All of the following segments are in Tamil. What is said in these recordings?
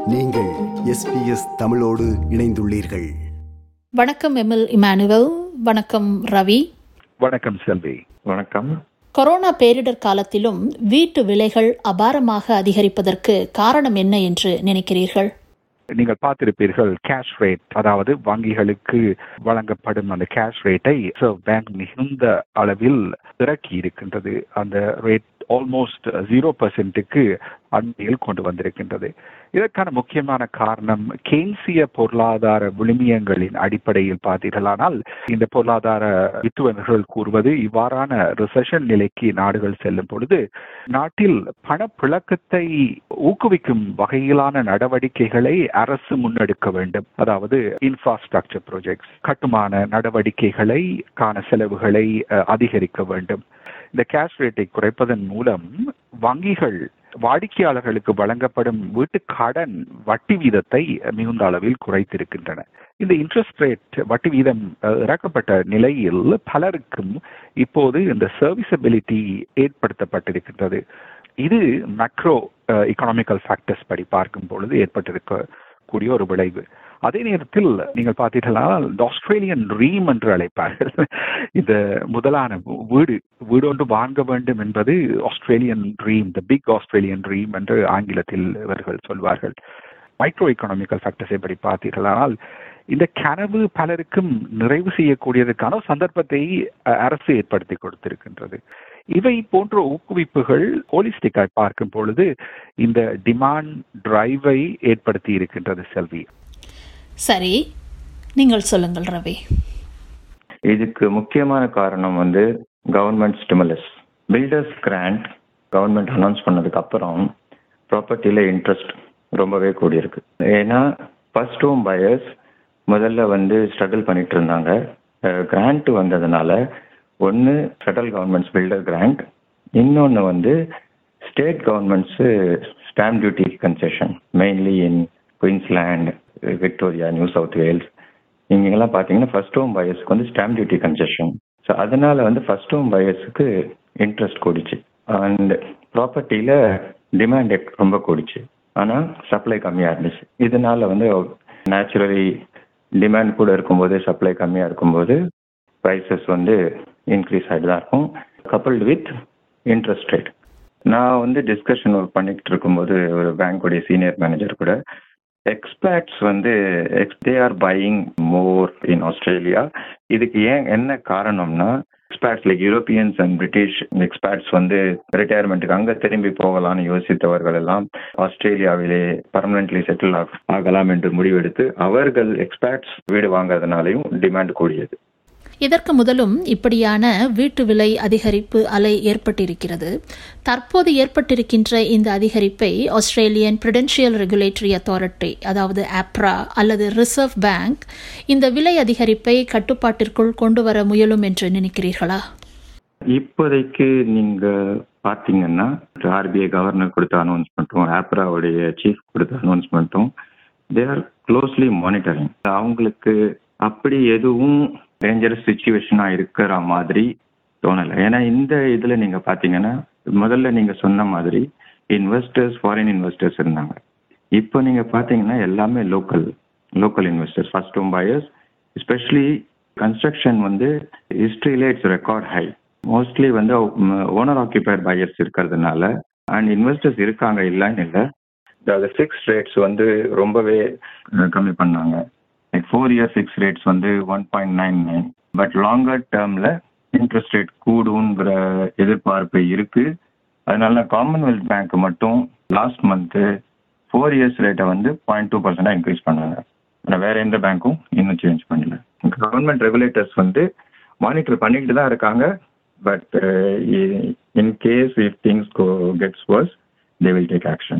நீங்கள் எஸ்பிஎஸ் தமிழோடு இணைந்துள்ளீர்கள் வணக்கம் எம்எல் இமானுவல் வணக்கம் ரவி வணக்கம் செல்வி வணக்கம் கொரோனா பேரிடர் காலத்திலும் வீட்டு விலைகள் அபாரமாக அதிகரிப்பதற்கு காரணம் என்ன என்று நினைக்கிறீர்கள் நீங்கள் பார்த்திருப்பீர்கள் கேஷ் ரேட் அதாவது வங்கிகளுக்கு வழங்கப்படும் அந்த கேஷ் ரேட்டை ரிசர்வ் பேங்க் மிகுந்த அளவில் இறக்கி இருக்கின்றது அந்த ரேட் ஆல்மோஸ்ட் ஜீரோ பர்சன்ட்டுக்கு அண்மையில் கொண்டு வந்திருக்கின்றது இதற்கான முக்கியமான காரணம் கேன்சிய பொருளாதார விழுமியங்களின் அடிப்படையில் பார்த்தீர்களானால் இந்த பொருளாதார வித்துவர்கள் கூறுவது இவ்வாறான ரிசெஷன் நிலைக்கு நாடுகள் செல்லும் பொழுது நாட்டில் பணப்புழக்கத்தை ஊக்குவிக்கும் வகையிலான நடவடிக்கைகளை அரசு முன்னெடுக்க வேண்டும் அதாவது இன்ஃப்ராஸ்ட்ரக்சர் ப்ராஜெக்ட்ஸ் கட்டுமான நடவடிக்கைகளை காண செலவுகளை அஹ், அதிகரிக்க வேண்டும் இந்த கேஷ் ரேட்டை குறைப்பதன் மூலம் வங்கிகள் வாடிக்கையாளர்களுக்கு வழங்கப்படும் வீட்டு கடன் வட்டி வீதத்தை மிகுந்த அளவில் குறைத்திருக்கின்றன இந்த இன்ட்ரெஸ்ட் ரேட் வட்டி வீதம் அஹ், இறக்கப்பட்ட நிலையில் பலருக்கும் இப்போது இந்த சர்வீசபிலிட்டி ஏற்படுத்தப்பட்டிருக்கின்றது இது மேக்ரோ எக்கனாமிக்கல் ஃபேக்டர்ஸ் படி பார்க்கும் பொழுது ஏற்பட்டிருக்கக்கூடிய ஒரு விளைவு அதே நேரத்தில் நீங்கள் பார்த்தீர்களானால் ஆஸ்திரேலியன் ரீம் என்று அழைப்பார்கள் இந்த முதலான வீடு வீடு ஒன்று வாங்க வேண்டும் என்பது Australian dream the big Australian dream என்று ஆங்கிலத்தில் இவர்கள் சொல்வார்கள் மைக்ரோ எக்கனாமிக்கல் ஃபேக்டர்ஸை படி பார்த்தீர்களானால் இந்த கனவு பலருக்கும் நிறைவு செய்யக்கூடியதற்கான ஒரு சந்தர்ப்பத்தை அஹ், அரசு ஏற்படுத்தி கொடுத்திருக்கின்றது இவை போன்ற ஊக்குவிப்புகள் ஹோலிஸ்டிக்காய் பார்க்கும் பொழுது இந்த டிமாண்ட் டிரைவை ஏற்படுத்தி இருக்கின்றது செல்வி சரி நீங்கள் சொல்லுங்கள் ரவி இதுக்கு முக்கியமான காரணம் வந்து government stimulus builders grant government announce பண்ணதுக்கு அப்புறம் ப்ராப்பர்ட்டியில் இன்ட்ரெஸ்ட் ரொம்பவே கூடியிருக்கு ஏன்னா ஃபர்ஸ்ட் ஹோம் பயர்ஸ் முதல்ல வந்து ஸ்ட்ரகிள் பண்ணிட்டு இருந்தாங்க கிராண்ட் வந்ததுனால ஒன்று ஃபெடரல் கவர்மெண்ட்ஸ் பில்டர் கிராண்ட் இன்னொன்று வந்து state governments stamp duty concession mainly in Queensland Victoria New South Wales இங்கெல்லாம் பார்த்தீங்கன்னா ஃபர்ஸ்ட் ஹோம் பயர்ஸ்க்கு வந்து ஸ்டாம்ப் டியூட்டி கன்செஷன் ஸோ அதனால வந்து ஃபர்ஸ்ட் ஹோம் பயர்ஸுக்கு இன்ட்ரெஸ்ட் கூடிச்சு அண்ட் ப்ராப்பர்ட்டியில் டிமாண்ட் ரொம்ப கூடிச்சு ஆனால் சப்ளை கம்மியாக இருந்துச்சு இதனால வந்து நேச்சுரலி டிமாண்ட் கூட இருக்கும்போது சப்ளை கம்மியாக இருக்கும்போது ப்ரைஸஸ் வந்து இன்க்ரீஸ் ஆகிட்டு தான் இருக்கும் கப்பல்டு வித் இன்ட்ரெஸ்ட் ரேட் நான் வந்து டிஸ்கஷன் ஒர்க் பண்ணிட்டு இருக்கும்போது ஒரு பேங்க்குடைய சீனியர் மேனேஜர் கூட எக்ஸ்பேர்ட்ஸ் வந்து they are buying more in Australia இதுக்கு ஏன் என்ன காரணம்னா experts like Europeans and British experts வந்து ரிட்டையர்மெண்ட்டுக்கு அங்கே திரும்பி போகலாம்னு யோசித்தவர்கள் எல்லாம் ஆஸ்திரேலியாவிலே பர்மனென்ட்லி செட்டில் ஆகலாம் என்று முடிவெடுத்து அவர்கள் எக்ஸ்பேர்ட்ஸ் வீடு வாங்குறதுனாலையும் டிமாண்ட் கூடியது இதற்கு முதலும் இப்படியான வீட்டு விலை அதிகரிப்பு அலை ஏற்பட்டிருக்கிறது தற்போது ஏற்பட்டிருக்கின்ற இந்த அதிகரிப்பை ஆஸ்திரேலியன் பிரிடென்ஷியல் ரெகுலேட்டரி அத்தாரிட்டி அதாவது ஆப்ரா அல்லது ரிசர்வ் பேங்க் இந்த விலை அதிகரிப்பை கட்டுப்பாட்டிற்குள் கொண்டு வர முயலும் என்று நினைக்கிறீர்களா இப்போதைக்கு நீங்க பாத்தீங்கன்னா ஆர்பிஐ கவர்னர் கொடுத்த அனௌன்ஸ்மெண்ட்டும் ஆப்ராவுடைய சீஃப் கொடுத்த அனௌன்ஸ்மெண்ட்டும் தே ஆர் க்ளோஸ்லி மானிட்டரிங் அவங்களுக்கு அப்படி எதுவும் டேஞ்சரஸ் சுச்சுவேஷனா இருக்கிற மாதிரி தோணலை ஏன்னா இந்த இதுல நீங்க பாத்தீங்கன்னா முதல்ல நீங்க சொன்ன மாதிரி இன்வெஸ்டர்ஸ் ஃபாரின் இன்வெஸ்டர்ஸ் இருந்தாங்க இப்போ நீங்க பாத்தீங்கன்னா எல்லாமே local local investors first home buyers especially construction வந்து ஹிஸ்ட்ரியிலே இட்ஸ் ரெக்கார்ட் ஹை மோஸ்ட்லி வந்து ஓனர் ஆக்கியபைட் பயர்ஸ் இருக்கிறதுனால அண்ட் இன்வெஸ்டர்ஸ் இருக்காங்க இல்லைன்னு இல்லை அதாவது ஃபிக்ஸ் ரேட்ஸ் வந்து ரொம்பவே அஹ், கம்மி பண்ணாங்க like four year fix rates வந்து one point nine nine but longer டேர்மில் இன்ட்ரெஸ்ட் ரேட் கூடுங்கிற எதிர்பார்ப்பு இருக்கு அதனால காமன்வெல்த் பேங்க் மட்டும் லாஸ்ட் மந்த்து ஃபோர் இயர்ஸ் ரேட்டை வந்து பாயிண்ட் டூ பர்சன்டாக இன்க்ரீஸ் பண்ணாங்க ஆனால் வேற எந்த பேங்க்கும் இன்னும் சேஞ்ச் பண்ணல கவர்மெண்ட் ரெகுலேட்டர்ஸ் வந்து மானிட்டர் பண்ணிக்கிட்டு தான் இருக்காங்க but in case if things go gets worse they will take action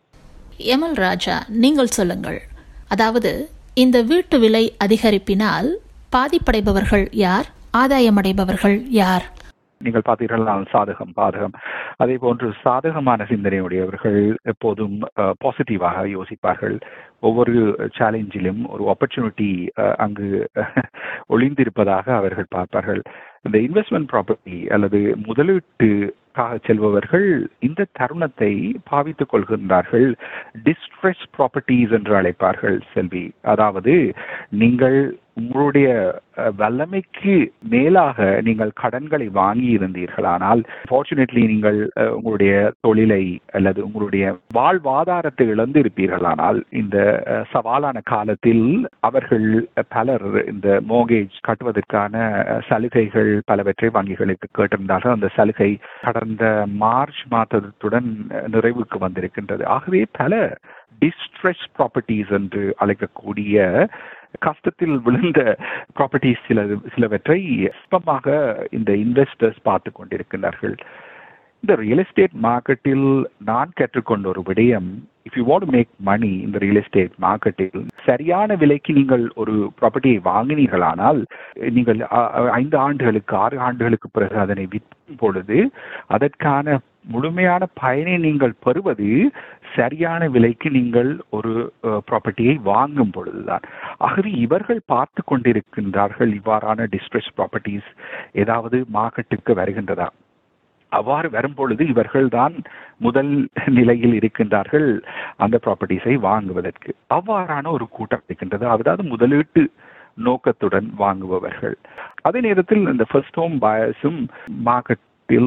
Emal Raja நீங்கள் சொல்லுங்கள் அதாவது இந்த வீட்டு விலை அதிகரிப்பினால் பாதிப்படைபவர்கள் யார் ஆதாயமடைபவர்கள் யார் நீங்கள் பார்த்தீர்கள் சாதகம் பாதகம் அதே போன்று சாதகமான சிந்தனையுடையவர்கள் எப்போதும் பாசிட்டிவாக யோசிப்பார்கள் ஒவ்வொரு சேலஞ்சிலும் ஒரு ஆப்பர்ச்சுனிட்டி அங்கு ஒளிந்திருப்பதாக அவர்கள் பார்ப்பார்கள் இந்த இன்வெஸ்ட்மெண்ட் ப்ராப்பர்ட்டி அல்லது முதலீட்டுக்காக செல்பவர்கள் இந்த தருணத்தை பாவித்துக் கொள்கின்றார்கள் டிஸ்ட்ரெஸ் ப்ராப்பர்ட்டிஸ் என்று அழைப்பார்கள் செல்வி அதாவது நீங்கள் உங்களுடைய வல்லமைக்கு மேலாக நீங்கள் கடன்களை வாங்கி இருந்தீர்களானால் ஃபார்ச்சுனேட்லி நீங்கள் உங்களுடைய தொழிலை அல்லது உங்களுடைய வாழ்வாதாரத்தை இழந்து இருப்பீர்களானால் இந்த சவாலான காலத்தில் அவர்கள் பலர் இந்த மோகேஜ் கட்டுவதற்கான சலுகைகள் பலவற்றை வங்கிகளுக்கு கேட்டிருந்தார்கள் அந்த சலுகை கடந்த மார்ச் மாதத்துடன் நிறைவுக்கு வந்திருக்கின்றது ஆகவே பல டிஸ்ட்ரெஸ் ப்ராப்பர்ட்டிஸ் என்று அழைக்கக்கூடிய கஷ்டத்தில் விழுந்த ப்ராப்பர்ட்டிஸ் சில சிலவற்றை சிற்பமாக இந்த இன்வெஸ்டர்ஸ் பார்த்து கொண்டிருக்கிறார்கள் இந்த ரியல் எஸ்டேட் மார்க்கெட்டில் நான் கற்றுக்கொண்ட ஒரு விடயம் if you want make money இந்த ரியல் எஸ்டேட் மார்க்கெட்டில் சரியான விலைக்கு நீங்கள் ஒரு ப்ராப்பர்ட்டியை வாங்கினீர்களானால் நீங்கள் ஐந்து ஆண்டுகளுக்கு ஆறு ஆண்டுகளுக்கு பிறகு அதனை விற்கும் பொழுது அதற்கான முழுமையான பயனை நீங்கள் பெறுவது சரியான விலைக்கு நீங்கள் ஒரு ப்ராப்பர்ட்டியை வாங்கும் பொழுதுதான் ஆகவே இவர்கள் பார்த்து கொண்டிருக்கின்றார்கள் இவ்வாறான டிஸ்ட்ரெஸ் ப்ராப்பர்ட்டிஸ் ஏதாவது மார்க்கெட்டுக்கு வருகின்றதா அவ்வாறு வரும்பொழுது இவர்கள் தான் முதல் நிலையில் இருக்கின்றார்கள் அந்த ப்ராப்பர்ட்டிஸை வாங்குவதற்கு அவ்வாறான ஒரு கூட்டம் இருக்கின்றது அதாவது முதலீட்டு நோக்கத்துடன் வாங்குபவர்கள் அதே நேரத்தில் இந்த ஃபர்ஸ்ட் ஹோம் பயர்ஸும் மார்க்கெட்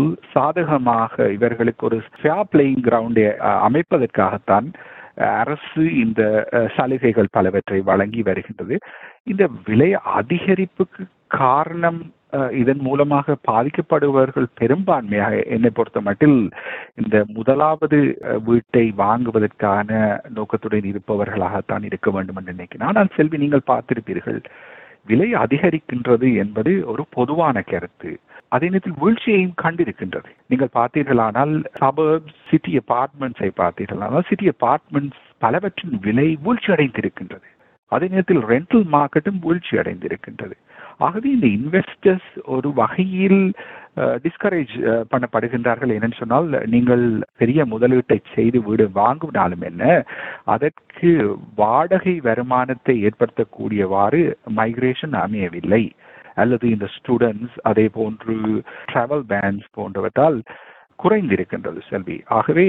சாதகமாக இவர்களுக்கு ஒரு ஃபேர் பிளேயிங் கிரவுண்டை அமைப்பதற்காகத்தான் அரசு இந்த சலுகைகள் பலவற்றை வழங்கி வருகின்றது இந்த விலை அதிகரிப்புக்கு காரணம் இதன் மூலமாக பாதிக்கப்படுபவர்கள் பெரும்பான்மையாக என்னை பொறுத்த மட்டில் இந்த முதலாவது வீட்டை வாங்குவதற்கான நோக்கத்துடன் இருப்பவர்களாகத்தான் இருக்க வேண்டும் என்று நினைக்கிறேன் ஆனால் செல்வி நீங்கள் பார்த்திருப்பீர்கள் விலை அதிகரிக்கின்றது என்பது ஒரு பொதுவான கருத்து அதே நேரத்தில் வீழ்ச்சியையும் கண்டிருக்கின்றது நீங்கள் பார்த்தீர்களானால் சபர்ப் சிட்டி அபார்ட்மெண்ட்ஸை பார்த்தீர்களானால் சிட்டி அபார்ட்மெண்ட்ஸ் பலவற்றின் விலை வீழ்ச்சி அடைந்திருக்கின்றது அதே நேரத்தில் ரெண்டல் மார்க்கெட்டும் வீழ்ச்சி அடைந்திருக்கின்றது ஆகவே இந்த இன்வெஸ்டர்ஸ் ஒரு வகையில் டிஸ்கரேஜ் பண்ணப்படுகின்றார்கள் என்னன்னு சொன்னால் நீங்கள் பெரிய முதலீட்டை செய்து வீடு வாங்கினாலும் என்ன அதற்கு வாடகை வருமானத்தை ஏற்படுத்தக்கூடியவாறு மைக்ரேஷன் அமையவில்லை அல்லது இந்த ஸ்டூடெண்ட்ஸ் அதே போன்று டிராவல் பேன்ஸ் போன்றவற்றால் குறைந்திருக்கின்றது செல்வி ஆகவே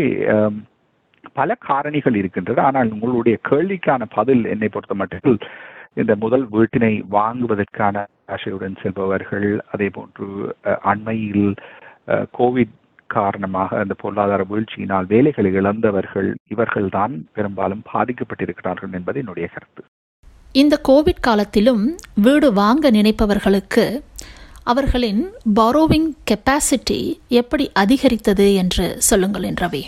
பல காரணிகள் இருக்கின்றது ஆனால் உங்களுடைய கேள்விக்கான பதில் என்னை பொறுத்த மட்டும் இந்த முதல் வீட்டினை வாங்குவதற்கான ஆசையுடன் செல்பவர்கள் அதே போன்று அண்மையில் கோவிட் காரணமாக அந்த பொருளாதார வீழ்ச்சியினால் வேலைகளை இழந்தவர்கள் இவர்கள்தான் பெரும்பாலும் பாதிக்கப்பட்டிருக்கிறார்கள் என்பது என்னுடைய கருத்து இந்த கோவிட் காலத்திலும் வீடு வாங்க நினைப்பவர்களுக்கு அவர்களின் பாரோவிங் கெப்பாசிட்டி எப்படி அதிகரித்தது என்று சொல்லுங்கள் ரவி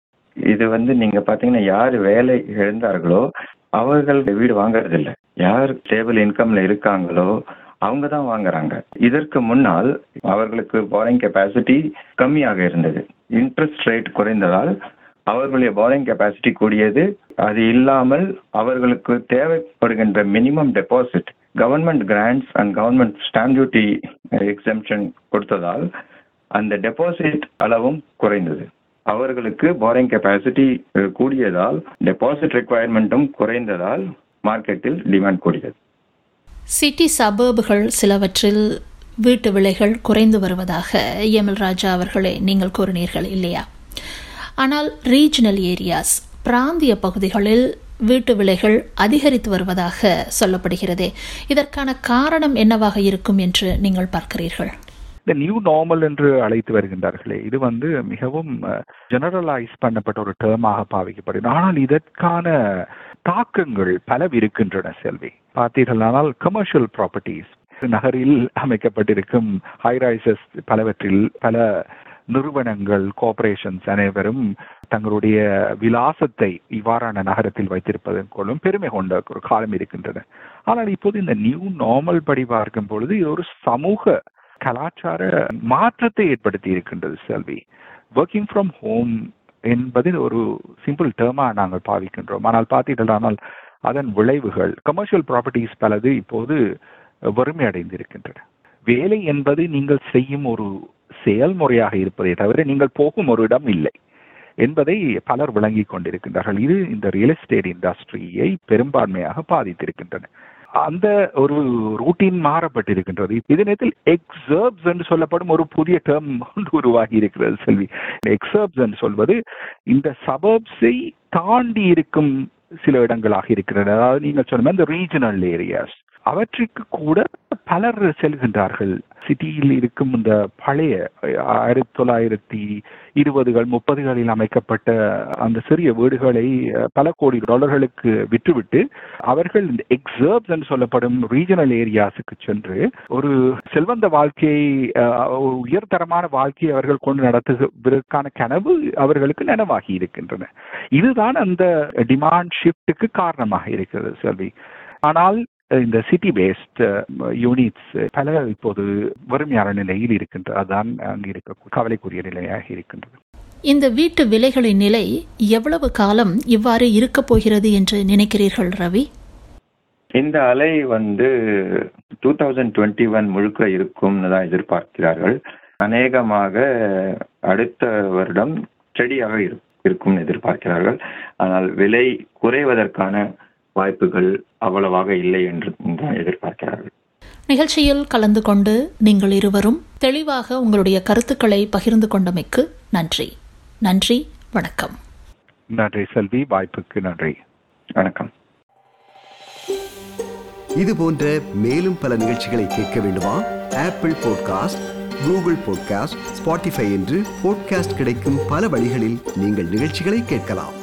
இது வந்து நீங்க பாத்தீங்கன்னா யார் வேலை இழந்தார்களோ அவர்கள் வீடு வாங்குறதில்ல யார் ஸ்டேபிள் இன்கம்ல இருக்காங்களோ அவங்க தான் வாங்குறாங்க இதற்கு முன்னால் அவர்களுக்கு பாரிங் கெப்பாசிட்டி கம்மியாக இருந்தது இன்ட்ரெஸ்ட் ரேட் குறைந்ததால் அவர்களுடைய பாரிங் கெப்பாசிட்டி கூடியது அது இல்லாமல் அவர்களுக்கு தேவைப்படுகின்ற minimum deposit government grants and government stamp duty exemption கொடுத்ததால் அந்த டெபாசிட் அளவும் குறைந்தது அவர்களுக்கு பாரிங் கெப்பாசிட்டி கூடியதால் டெபாசிட் ரெக்குவயர்மெண்ட்டும் குறைந்ததால் மார்க்கெட்டில் டிமாண்ட் கூடியது சிட்டி சபர்புகள் சிலவற்றில் வீட்டு விலைகள் குறைந்து வருவதாக எம்எல் ராஜா அவர்களே நீங்கள் கூறினீர்கள் இல்லையா ஆனால் ரீஜனல் ஏரியாஸ் பிராந்திய பகுதிகளில் வீட்டு விலைகள் அதிகரித்து வருவதாக சொல்லப்படுகிறதே இதற்கான காரணம் என்னவாக இருக்கும் என்று நீங்கள் பார்க்கிறீர்கள் இந்த நியூ நார்மல் என்று அழைத்து வருகின்றார்களே இது வந்து மிகவும் ஜெனரலைஸ் பண்ணப்பட்ட ஒரு டேர்மாக பாவிக்கப்படுகிறது ஆனால் இதற்கான தாக்கங்கள் பலவிருக்கின்றன செல்வி பார்த்தீர்களானால் கமர்ஷியல் ப்ராப்பர்ட்டிஸ் நகரில் அமைக்கப்பட்டிருக்கும் ஹைரைசஸ் பலவற்றில் பல நிறுவனங்கள் கோஆபரேஷன்ஸ் அனைவரும் தங்களுடைய விலாசத்தை இவ்வாறான நகரத்தில் வைத்திருப்பதன் கொள்ளும் பெருமை கொண்ட ஒரு காலம் இருக்கின்றன ஆனால் இப்போது இந்த நியூ நார்மல் படி பார்க்கும் பொழுது இது ஒரு சமூக கலாச்சார மாற்றத்தை ஏற்படுத்தி இருக்கின்றது செல்வி ஒர்க்கிங் ஃப்ரம் ஹோம் என்பது ஒரு சிம்பிள் டேர்மா நாங்கள் பாவிக்கின்றோம் ஆனால் பார்த்தீர்களானால் அதன் விளைவுகள் கமர்ஷியல் ப்ராப்பர்ட்டிஸ் பலது இப்போது வறுமை அடைந்திருக்கின்றன வேலை என்பது நீங்கள் செய்யும் ஒரு செயல்முறையாக இருப்பதை தவிர நீங்கள் போகும் ஒரு இடம் இல்லை என்பதை பலர் விளங்கிக் கொண்டிருக்கின்றார்கள் இது இந்த ரியல் எஸ்டேட் இண்டஸ்ட்ரியை பெரும்பான்மையாக பாதித்திருக்கின்றன அந்த ஒரு ரூட்டீன் மாறப்பட்டிருக்கின்றது இதே நேரத்தில் எக்ஸர்ப்ஸ் என்று சொல்லப்படும் ஒரு புதிய டேர்ம் ஒன்று உருவாகி இருக்கிறது செல்வி எக்ஸர்ப்ஸ் என்று சொல்வது இந்த சபர்ப்ஸை தாண்டி இருக்கும் சில இடங்களாக இருக்கிறது அதாவது நீங்கள் சொன்ன மாதிரி இந்த ரீஜனல் ஏரியாஸ் அவற்றுக்கு கூட பலர் செல்கின்றார்கள் சிட்டியில் இருக்கும் இந்த பழைய ஆயிரத்தி தொள்ளாயிரத்தி இருபதுகள் முப்பதுகளில் அமைக்கப்பட்ட அந்த சிறிய வீடுகளை அஹ், பல கோடி டாலர்களுக்கு விற்றுவிட்டு அவர்கள் இந்த எக்ஸர்ப்ஸ் என்று சொல்லப்படும் ரீஜனல் ஏரியாஸுக்கு சென்று ஒரு செல்வந்த வாழ்க்கையை அஹ், ஒரு உயர்தரமான வாழ்க்கையை அவர்கள் கொண்டு நடத்துவதற்கான கனவு அவர்களுக்கு நனவாகி இருக்கின்றன இதுதான் அந்த டிமாண்ட் ஷிஃப்ட்டுக்கு காரணமாக இருக்கிறது செல்வி ஆனால் இந்த சிட்டி பேஸ்ட் யூனிட்ஸ் பல இப்போது வறுமையான நிலையில் இருக்கின்றது அதான் அங்கு இருக்க கவலைக்குரிய நிலையாக இருக்கின்றது இந்த வீட்டு விலைகளின் நிலை எவ்வளவு காலம் இவ்வாறு இருக்கப் போகிறது என்று நினைக்கிறீர்கள் ரவி இந்த அலை வந்து டூ தௌசண்ட் டுவெண்ட்டி ஒன் முழுக்க இருக்கும்னு தான் எதிர்பார்க்கிறார்கள் அநேகமாக அடுத்த வருடம் ஸ்டடியாக இருக்கும்னு எதிர்பார்க்கிறார்கள் ஆனால் விலை குறைவதற்கான வாய்ப்புகள் அவ்வளவாக இல்லை என்று தான் எதிர்பார்க்கிறார்கள் நிகழ்ச்சியில் கலந்து கொண்டு நீங்கள் இருவரும் தெளிவாக உங்களுடைய கருத்துக்களை பகிர்ந்து கொண்டமைக்கு நன்றி நன்றி வணக்கம் நன்றி செல்வி வாய்ப்புக்கு நன்றி வணக்கம் இது போன்ற மேலும் பல நிகழ்ச்சிகளை கேட்க வேண்டுமா Apple podcast Google podcast Spotify என்று பாட்காஸ்ட் கிடைக்கும் பல வழிகளில் நீங்கள் நிகழ்ச்சிகளை கேட்கலாம்